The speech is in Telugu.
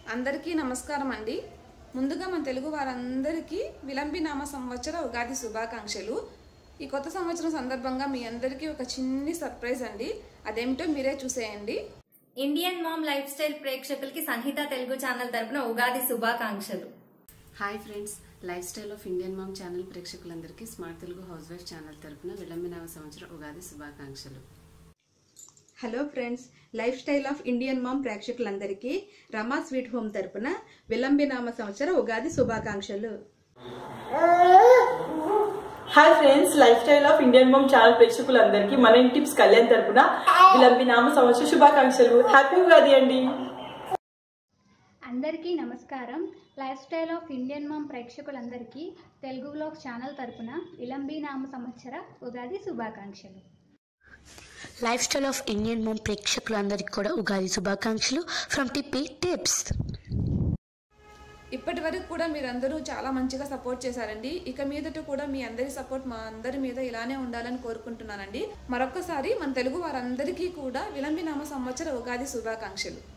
అందరికీ నమస్కారం అండి ముందుగా మన తెలుగు వారందరికీ విలంబినామ సంవత్సర ఉగాది శుభాకాంక్షలు ఈ కొత్త సంవత్సరం సందర్భంగా మీ అందరికీ ఒక చిన్ని సర్ప్రైజ్ అండి అదేమిటో మీరే చూసేయండి ఇండియన్ మామ్ లైఫ్ స్టైల్ ప్రేక్షకులకి సంహిత తెలుగు ఛానల్ తరపున ఉగాది శుభాకాంక్షలు hi friends lifestyle of Indian mom channel ప్రేక్షకులందరికీ smart Telugu housewife channel తరపున విలంబినవ సంవత్సరం ఉగాది శుభాకాంక్షలు hello friends lifestyle of Indian mom ప్రేక్షకులందరికీ రమా స్వీట్ హోమ్ తరపున విలంబినామ సంవత్సర ఉగాది శుభాకాంక్షలు hi friends lifestyle of Indian mom channel ప్రేక్షకులందరికీ మన ఇంటి టిప్స్ కళ్యాణ్ తరపున విలంబినామ సంవత్సర శుభాకాంక్షలు హ్యాపీ ఉగాది అండి అందరికీ నమస్కారం lifestyle of Indian mom ప్రేక్షకులందరికీ తెలుగు వ్లాగ్ ఛానల్ తరపున విలంబీ నామ సంవత్సర ఉగాది శుభాకాంక్షలు lifestyle of Indian mom ప్రేక్షకులందరికీ కూడా ఉగాది శుభాకాంక్షలు ఫ్రమ్ టిప్పి టిప్స్ ఇప్పటి వరకు కూడా మీరందరూ చాలా మంచిగా సపోర్ట్ చేశారండి ఇక మీదట కూడా మీ అందరి సపోర్ట్ మా అందరి మీద ఇలానే ఉండాలని కోరుకుంటున్నానండి మరొక్కసారి మన తెలుగు వారందరికీ కూడా విలంబినామ సంవత్సర ఉగాది శుభాకాంక్షలు